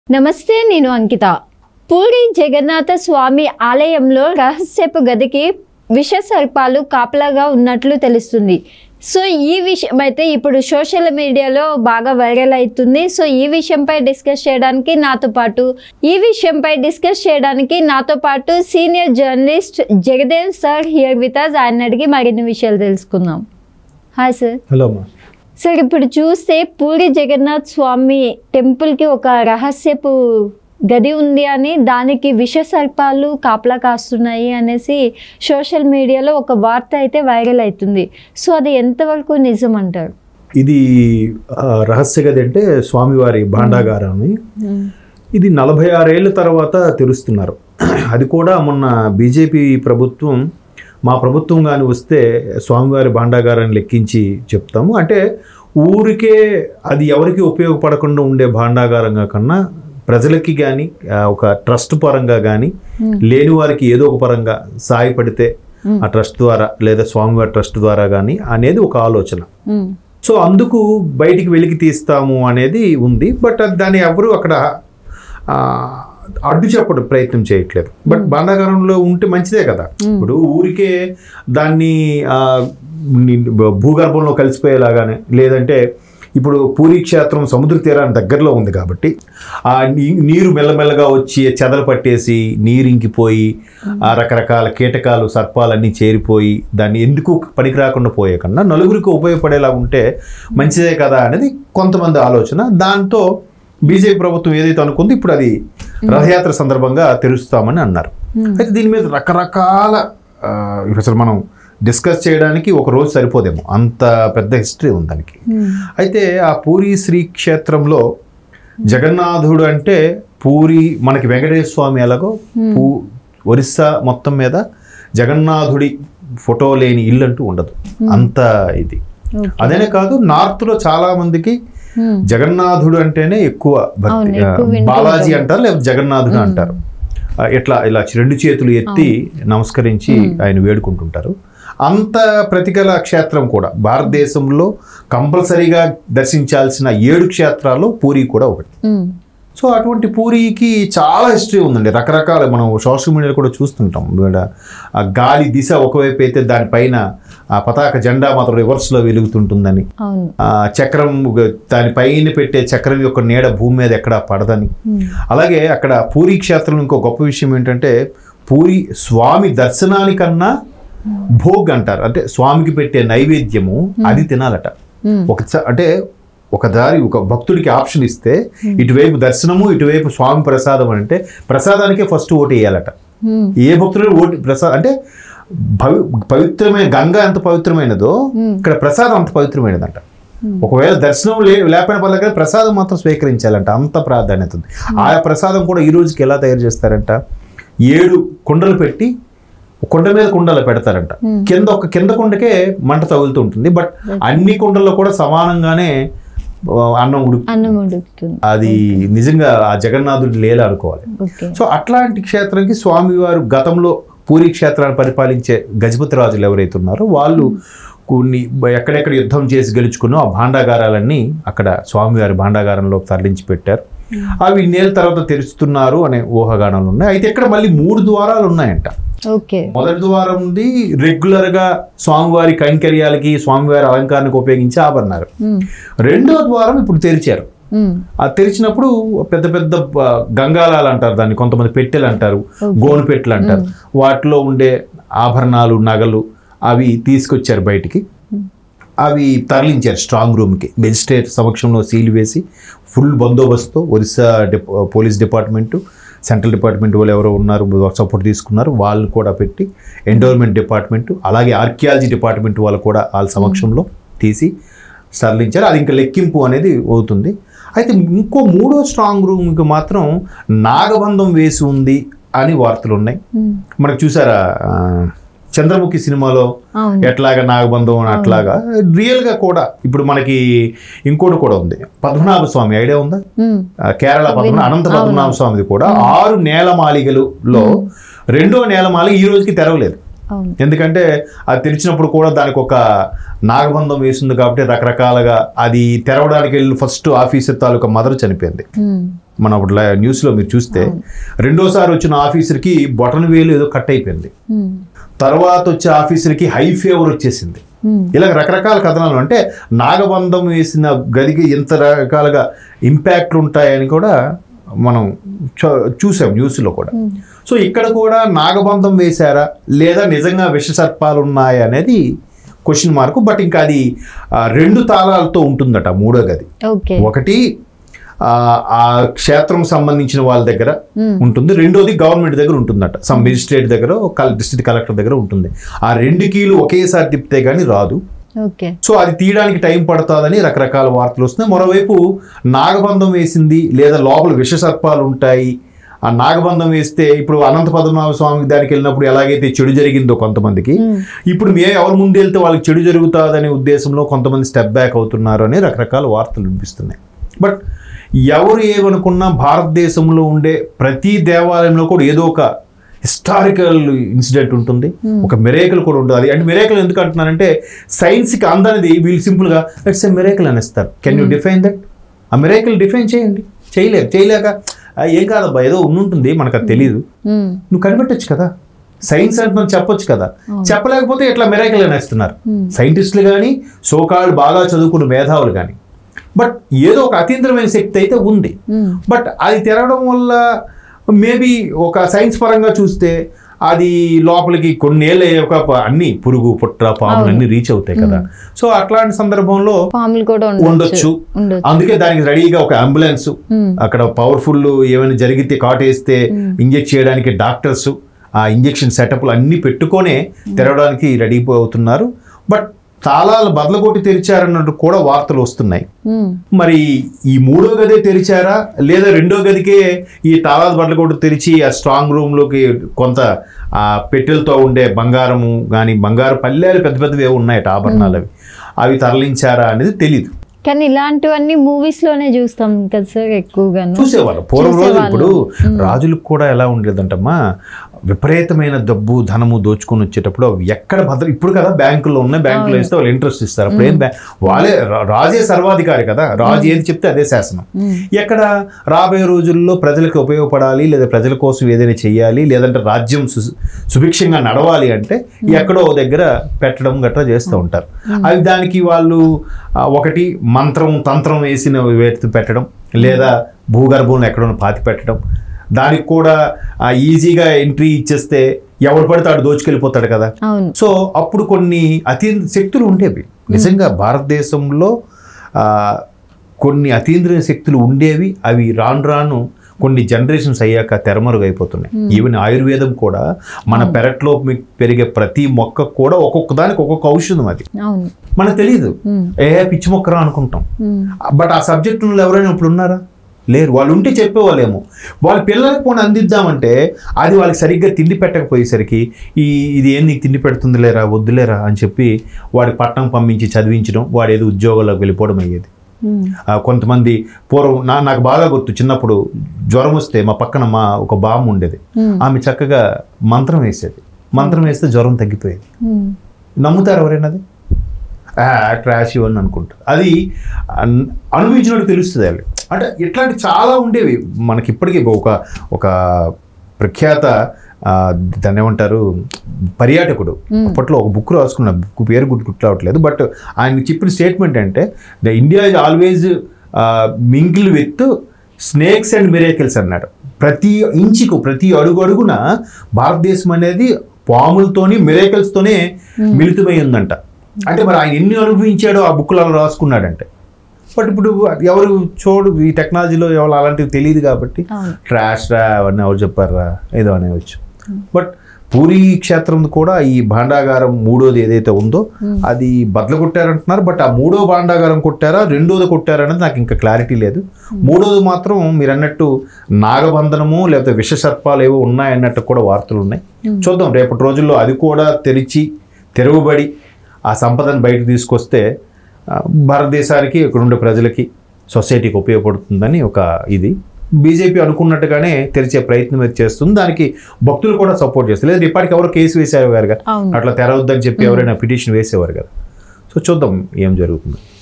నమస్తే నేను అంకిత పూరి జగన్నాథ స్వామి ఆలయంలో రహస్యపు గదికి విష సర్పాలు కాపలాగా ఉన్నట్లు తెలుస్తుంది సో ఈ విషయం అయితే ఇప్పుడు సోషల్ మీడియాలో బాగా వైరల్ అవుతుంది సో ఈ విషయంపై డిస్కస్ చేయడానికి నాతో పాటు ఈ విషయంపై డిస్కస్ చేయడానికి నాతో పాటు senior journalist Jagadev sir here with us ఆయన అడిగి మరిన్ని విషయాలు తెలుసుకుందాం హాయ్ సార్ హలో అమ్మా సార్ ఇప్పుడు చూస్తే పూరి జగన్నాథ్ స్వామి టెంపుల్కి ఒక రహస్యపు గది ఉంది అని దానికి విష సర్పాలు కాపలా కాస్తున్నాయి అనేసి సోషల్ మీడియాలో ఒక వార్త అయితే వైరల్ అవుతుంది సో అది ఎంతవరకు నిజం అంటారు ఇది ఆ, రహస్య గది అంటే స్వామివారి భాండాగారాన్ని ఇది నలభై ఆరేళ్ళ తర్వాత తెరుస్తున్నారు అది కూడా మొన్న బీజేపీ ప్రభుత్వం మా ప్రభుత్వం కానీ వస్తే స్వామివారి భాండాగారాన్ని లెక్కించి చెప్తాము అంటే ఊరికే అది ఎవరికి ఉపయోగపడకుండా ఉండే భాండాగారంగా కన్నా ప్రజలకి కానీ ఒక ట్రస్ట్ పరంగా కానీ లేని వారికి ఏదో ఒక పరంగా సాయపడితే ఆ ట్రస్ట్ ద్వారా లేదా స్వామివారి ట్రస్ట్ ద్వారా కానీ అనేది ఒక ఆలోచన మ్మ్. సో అందుకు బయటికి వెలికి తీస్తాము అనేది ఉంది బట్ అది దాన్ని ఎవరు అక్కడ ఆ, అడ్డు చెప్పడం ప్రయత్నం చేయట్లేదు బట్ భాండాగారంలో ఉంటే మంచిదే కదా ఇప్పుడు ఊరికే దాన్ని ఆ, ని- భూగర్భంలో కలిసిపోయేలాగానే లేదంటే ఇప్పుడు పూరి క్షేత్రం సముద్ర తీరానికి దగ్గరలో ఉంది కాబట్టి ఆ నీ- నీరు మెల్లమెల్లగా వచ్చి చెదలు పట్టేసి నీరు ఇంకిపోయి ఆ రకరకాల కీటకాలు సర్పాలన్నీ చేరిపోయి దాన్ని ఎందుకు పనికి రాకుండా పోయే కన్నా నలుగురికి ఉపయోగపడేలా ఉంటే మంచిదే కదా అనేది కొంతమంది ఆలోచన దాంతో బీజేపీ ప్రభుత్వం ఏదైతే అనుకుందో ఇప్పుడు అది రథయాత్ర సందర్భంగా తెరుస్తామని అన్నారు అయితే దీని మీద రకరకాల ఆ, అసలు మనం డిస్కస్ చేయడానికి ఒక రోజు సరిపోదేమో అంత పెద్ద హిస్టరీ ఉంది దానికి అయితే ఆ పూరి శ్రీ క్షేత్రంలో జగన్నాథుడు అంటే పూరి మనకి వెంకటేశ్వర స్వామి ఎలాగో పూ ఒరిస్సా మొత్తం మీద జగన్నాథుడి ఫోటో లేని ఇల్లు అంటూ ఉండదు అంత ఇది Okay. అదేనే కాదు నార్త్లో చాలా మందికి మ్మ్. జగన్నాథుడు అంటేనే ఎక్కువ భక్తి అవును, ఎక్కువ వింటూ బాలాజీ ఉంటాం. అంటారు లేదా జగన్నాథుడు అంటారు ఆ, ఇట్లా ఇలా రెండు చేతులు ఎత్తి నమస్కరించి ఆయన వేడుకుంటుంటారు అంత ప్రతికల క్షేత్రం కూడా భారతదేశంలో కంపల్సరీగా దర్శించాల్సిన ఏడు క్షేత్రాల్లో పూరి కూడా ఒకటి మ్మ్. సో అటువంటి పూరికి చాలా హిస్టరీ ఉందండి రకరకాల మనం సోషల్ మీడియాలో కూడా చూస్తుంటాం ఇక్కడ ఆ గాలి దిశ ఒకవైపు అయితే దానిపైన ఆ పతాక జెండా మాత్రం రివర్స్లో వెలుగుతుంటుందని అవును ఆ చక్రం దానిపైన పెట్టే చక్రం యొక్క నీడ భూమి మీద ఎక్కడ పడదని మ్మ్. అలాగే అక్కడ పూరి క్షేత్రం ఇంకో గొప్ప విషయం ఏంటంటే పూరి స్వామి దర్శనానికన్నా భోగ్ అంటారు అంటే స్వామికి పెట్టే నైవేద్యము అది తినాలట మ్మ్. ఒక చ- అంటే ఒక దారి ఒక భక్తుడికి ఆప్షన్ ఇస్తే ఇటువైపు దర్శనము ఇటువైపు స్వామి ప్రసాదం అని అంటే ప్రసాదానికే ఫస్ట్ ఓటు వేయాలట మ్మ్. ఏ భక్తుడు ఓటు ప్రసాదం అంటే భవి పవిత్రమైన గంగా ఎంత పవిత్రమైనదో ఇక్కడ ప్రసాదం అంత పవిత్రమైనదంట ఒకవేళ దర్శనం లే లేకపోయిన పర్లేదు కానీ ప్రసాదం మాత్రం స్వీకరించాలంట అంత ప్రాధాన్యత ఉంది ఆయా ప్రసాదం కూడా ఈ రోజుకి ఎలా తయారు చేస్తారంట ఏడు కుండలు పెట్టి కుండ మీద కుండలు పెడతారంట కింద ఒక కింద కుండకే మంట తగులుతూ ఉంటుంది బట్ అన్ని కుండల్లో కూడా సమానంగానే ఆ, అన్నం ఉడుకు అన్నం ఉడుకుతుంది అది నిజంగా ఆ జగన్నాథుడి లేల అనుకోవాలి ఓకే సో అట్లాంటి క్షేత్రానికి స్వామివారు గతంలో పూరి క్షేత్రాన్ని పరిపాలించే గజపతి రాజులు ఎవరైతే ఉన్నారో వాళ్ళు కొన్ని ఎక్కడెక్కడ యుద్ధం చేసి గెలుచుకున్నో ఆ భాండాగారాలన్నీ అక్కడ స్వామివారి భాండాగారంలో తరలించి పెట్టారు అవి ఇన్నేళ్ళ తర్వాత తెరుస్తున్నారు అనే ఊహాగానాలు ఉన్నాయి అయితే ఇక్కడ మళ్ళీ మూడు ద్వారాలు ఉన్నాయంట ఓకే మొదటి ద్వారం ఉంది రెగ్యులర్ గా స్వామివారి కైంకర్యాలకి స్వామివారి అలంకారానికి ఉపయోగించే ఆభరణాలు మ్మ్. రెండో ద్వారం ఇప్పుడు తెరిచారు మ్మ్. ఆ తెరిచినప్పుడు పెద్ద పెద్ద ఆ, గంగాలాలు అంటారు దాన్ని కొంతమంది పెట్టెలు అంటారు గోను పెట్టెలు అంటారు వాటిలో ఉండే ఆభరణాలు నగలు అవి తీసుకొచ్చారు బయటికి అవి తరలించారు స్ట్రాంగ్ రూమ్కి మెజిస్ట్రేట్ సమక్షంలో సీల్ వేసి ఫుల్ బందోబస్తు ఒరిస్సా డిప పోలీస్ డిపార్ట్మెంటు సెంట్రల్ డిపార్ట్మెంట్ వాళ్ళు ఎవరో ఉన్నారు సపోర్ట్ తీసుకున్నారు వాళ్ళు కూడా పెట్టి ఎండోర్మెంట్ డిపార్ట్మెంటు అలాగే ఆర్కియాలజీ డిపార్ట్మెంట్ వాళ్ళు కూడా వాళ్ళ సమక్షంలో తీసి తరలించారు అది ఇంకా లెక్కింపు అనేది అవుతుంది అయితే ఇంకో మూడో స్ట్రాంగ్ రూమ్కి మాత్రం నాగబంధం వేసి ఉంది అని వార్తలు ఉన్నాయి మ్మ్. మనకు చూసారా ఆ, చంద్రముఖి సినిమాలో అవును ఎట్లాగా నాగబంధం అని అట్లాగా రియల్గా కూడా ఇప్పుడు మనకి ఇంకోటి కూడా ఉంది పద్మనాభ స్వామి ఐడియా ఉందా మ్మ్. ఆ, కేరళ పద్మనాభ అనంత పద్మనాభ స్వామిది కూడా ఆరు నేలమాలిగలలో రెండో నేలమాలిగ ఈ రోజుకి తెరవలేదు అవును ఎందుకంటే అది తెరిచినప్పుడు కూడా దానికి ఒక నాగబంధం వేసింది కాబట్టి రకరకాలుగా అది తెరవడానికి వెళ్ళి ఫస్ట్ ఆఫీసర్ తాలూకా మదర్ చనిపోయింది ఉమ్, మన అప్పుడు లా- న్యూస్లో మీరు చూస్తే రెండోసారి వచ్చిన ఆఫీసర్కి బొటన వేలు ఏదో కట్ అయిపోయింది ఉమ్, తర్వాత వచ్చే ఆఫీసర్కి హై ఫీవర్ వచ్చేసింది ఉమ్, ఇలా రకరకాల కథనాలు అంటే నాగబంధం వేసిన గదికి ఇంత రకాలుగా ఇంపాక్ట్లు ఉంటాయని కూడా మనం చూ- చూసాం న్యూస్లో కూడా ఉమ్. సో ఇక్కడ కూడా నాగబంధం వేశారా లేదా నిజంగా విష సర్పాలు ఉన్నాయా అనేది క్వశ్చన్ మార్క్ బట్ ఇంకా అది ఆ, రెండు తాళాలతో ఉంటుందట మూడో గది ఓకే ఒకటి ఆ, ఆ క్షేత్రం సంబంధించిన వాళ్ళ దగ్గర ఉమ్, ఉంటుంది రెండోది గవర్నమెంట్ దగ్గర ఉంటుందట సమ్ మెజిస్ట్రేట్ దగ్గర డిస్ట్రిక్ట్ కలెక్టర్ దగ్గర ఉంటుంది ఆ రెండు కీలు ఒకేసారి తిప్పితే కానీ రాదు ఓకే సో అది తీయడానికి టైం పడుతుందని రకరకాల వార్తలు వస్తున్నాయి మరోవైపు నాగబంధం వేసింది లేదా లోపల విష సర్పాలు ఉంటాయి ఆ నాగబంధం వేస్తే ఇప్పుడు అనంత పద్మనాభ స్వామి దానికి వెళ్ళినప్పుడు ఎలాగైతే చెడు జరిగిందో కొంతమందికి ఉమ్, ఇప్పుడు మేము ఎవరి ముందు వెళ్తే వాళ్ళకి చెడు జరుగుతుందనే ఉద్దేశంలో కొంతమంది స్టెప్ బ్యాక్ అవుతున్నారు అని రకరకాల వార్తలు వినిపిస్తున్నాయి బట్ ఎవరు ఏమనుకున్నా భారతదేశంలో ఉండే ప్రతి దేవాలయంలో కూడా ఏదో ఒక హిస్టారికల్ ఇన్సిడెంట్ ఉంటుంది ఒక మిరేకల్ కూడా ఉంటుంది అది అంటే మిరేకల్ ఎందుకు అంటున్నారంటే సైన్స్కి అందనిది వీళ్ళు సింపుల్గా ఇట్స్ ఎ మిరేకల్ అనేస్తారు కెన్ యూ డిఫైన్ దట్ ఆ మిరేకల్ డిఫైన్ చేయండి చేయలేరు చేయలేక "ఆ, ఏం కాదబ్బా ఏదో ఉంటుంది మనకు అది తెలియదు ఉమ్, నువ్వు కనిపెట్టొచ్చు కదా సైన్స్ అంటే చెప్పొచ్చు కదా చెప్పలేకపోతే ఇట్లా మెరైకల్ అనేస్తున్నారు Hmm. సైంటిస్టులు కానీ సోకాళ్ళు బాగా చదువుకున్న మేధావులు కానీ బట్ ఏదో ఒక అతీంద్రమైన శక్తి అయితే ఉంది ఉమ్, బట్ అది తెరవడం వల్ల మేబీ ఒక సైన్స్ పరంగా చూస్తే అది లోపలికి కొన్నేళ్ళు అయ్యాక ప- అన్ని పురుగు పుట్ర పాములు అన్ని రీచ్ అవుతాయి కదా సో అట్లాంటి సందర్భంలో పాములు కూడా ఉండొచ్చు ఉండొచ్చు ఉండొచ్చు అందుకే దానికి రెడీగా ఒక అంబులెన్స్ ఉమ్, అక్కడ పవర్ఫుల్ ఏమైనా జరిగితే కాటేస్తే ఇంజెక్ట్ చేయడానికి డాక్టర్స్ ఆ ఇంజెక్షన్ సెటప్లు అన్నీ పెట్టుకొనే తెరవడానికి రెడీ అవుతున్నారు బట్ తాళాలు బదలగొట్టి తెరిచారన్నట్టు కూడా వార్తలు వస్తున్నాయి ఉమ్, మరి ఈ మూడో గదే తెరిచారా లేదా రెండో గదికే ఈ తాళాలు బదలగొట్టి తెరిచి ఆ స్ట్రాంగ్ రూమ్లోకి కొంత ఆ పెట్టెలతో ఉండే బంగారము కానీ బంగారు పల్లెలు పెద్ద పెద్దవి ఏవో ఉన్నాయట ఆభరణాలు అవి అవి తరలించారా అనేది తెలియదు కానీ ఇలాంటివన్నీ మూవీస్ లోనే చూస్తాం కదా సార్ ఎక్కువగాను చూసేవాళ్ళు పూర్వం రోజు చూసేవాళ్ళు. ఇప్పుడు రాజులకు కూడా ఎలా ఉండేదంటమ్మా విపరీతమైన డబ్బు ధనము దోచుకొని వచ్చేటప్పుడు అవి ఎక్కడ భద్ర ఇప్పుడు కదా బ్యాంకుల్లో ఉన్నాయి బ్యాంకులో వేస్తే వాళ్ళు ఇంట్రెస్ట్ ఇస్తారు అప్పుడు ఏం బ్యా- వాళ్ళే రా- రాజే సర్వాధికారి కదా రాజు ఏది చెప్తే అదే శాసనం ఉమ్, ఎక్కడ రాబోయే రోజుల్లో ప్రజలకు ఉపయోగపడాలి లేదా ప్రజల కోసం ఏదైనా చెయ్యాలి లేదంటే రాజ్యం సు- సుభిక్షంగా నడవాలి అంటే ఎక్కడో ఓ దగ్గర పెట్టడం గట్రా చేస్తూ ఉంటారు అవి దానికి వాళ్ళు ఆ, ఒకటి మంత్రం తంత్రం వేసిన వేతి పెట్టడం లేదా భూగర్భంలో ఎక్కడో పాతి పెట్టడం దానికి కూడా ఆ, ఈజీగా ఎంట్రీ ఇచ్చేస్తే ఎవడు పడితే ఆడు దోచుకెళ్ళిపోతాడు కదా అవును సో అప్పుడు కొన్ని అతీంద్ర శక్తులు ఉండేవి నిజంగా భారతదేశంలో ఆ, కొన్ని అతీంద్రియ శక్తులు ఉండేవి అవి రాను రాను కొన్ని జనరేషన్స్ అయ్యాక తెరమరుగు అయిపోతున్నాయి ఈవెన్ ఆయుర్వేదం కూడా మన పెరట్లో మీ- పెరిగే ప్రతి మొక్క కూడా ఒక్కొక్క దానికి ఒక్కొక్క ఔషధం అది అవును మనకు తెలియదు ఉమ్, ఏ పిచ్చి మొక్కరా అనుకుంటాం ఉమ్, బట్ ఆ సబ్జెక్ట్ ఎవరైనా ఇప్పుడు ఉన్నారా లేరు వాళ్ళు ఉంటే చెప్పేవాళ్ళేమో వాళ్ళ పిల్లలకు పోనీ అందిద్దామంటే అది వాళ్ళకి సరిగ్గా తిండి పెట్టకపోయేసరికి ఈ ఇది ఏం నీకు తిండి పెడుతుంది లేరా వద్దులేరా అని చెప్పి వాడి పట్టణం పంపించి చదివించడం వాడు ఏదో ఉద్యోగాల్లోకి వెళ్ళిపోవడం అయ్యేది ఉమ్, ఆ, కొంతమంది పూర్వం నా నాకు బాగా గుర్తు చిన్నప్పుడు జ్వరం వస్తే మా పక్కన మా ఒక బామ్మ ఉండేది ఉమ్, ఆమె చక్కగా మంత్రం వేసేది మంత్రం వేస్తే జ్వరం తగ్గిపోయేది ఉమ్, నమ్ముతారు ఎవరైనా అది ఆ, ట్రాష్ ఇవన్నీ అనుకుంటారు అది అన్- అనుభవించినట్టు తెలుస్తుంది వాళ్ళు అంటే ఇట్లాంటి చాలా ఉండేవి మనకి ఇప్పటికీ ఒక ఒక ప్రఖ్యాత ఆ, దాన్ని ఏమంటారు పర్యాటకుడు అప్పట్లో ఒక బుక్ రాసుకున్న బుక్ పేరు గుర్తు గుర్తురావట్లేదు బట్ ఆయన చెప్పిన స్టేట్మెంట్ అంటే the India is always mingle with snakes and miracles అన్నాడు ప్రతి ఇంచుకు ప్రతి అడుగు అడుగున భారతదేశం అనేది పాములతోని మిరేకల్స్తోనే మిళితమై ఉందంట అంటే మరి ఆయన ఎన్ని అనుభవించాడో ఆ బుక్లో అలా రాసుకున్నాడంటే బట్ ఇప్పుడు ఎవరు చూడు ఈ టెక్నాలజీలో ఎవరు అలాంటివి తెలియదు కాబట్టి అవును ట్రాష్ రా అవన్నీ ఎవరు చెప్పారా ఏదో అనేవచ్చు బట్ పూరి క్షేత్రం కూడా ఈ భాండాగారం మూడోది ఏదైతే ఉందో అది బద్దలు కొట్టారంటున్నారు బట్ ఆ మూడో భాండాగారం కొట్టారా రెండోది కొట్టారా అనేది నాకు ఇంకా క్లారిటీ లేదు మూడోది మాత్రం మీరు అన్నట్టు నాగబంధనము లేకపోతే విష సర్పాలు ఏవో ఉన్నాయన్నట్టు కూడా వార్తలు ఉన్నాయి చూద్దాం రేపటి రోజుల్లో అది కూడా తెరిచి తెరవబడి ఆ సంపదను బయటకు తీసుకొస్తే ఆ, భారతదేశానికి ఇక్కడ ఉండే ప్రజలకి సొసైటీకి ఉపయోగపడుతుందని ఒక ఇది బీజేపీ అనుకున్నట్టుగానే తెరిచే ప్రయత్నం అయితే చేస్తుంది దానికి భక్తులు కూడా సపోర్ట్ చేస్తారు లేదా ఇప్పటికి ఎవరు కేసు వేసేవారు కదా అవును అట్లా తెరవద్దని చెప్పి ఎవరైనా పిటిషన్ వేసేవారు కదా సో చూద్దాం ఏం జరుగుతుంది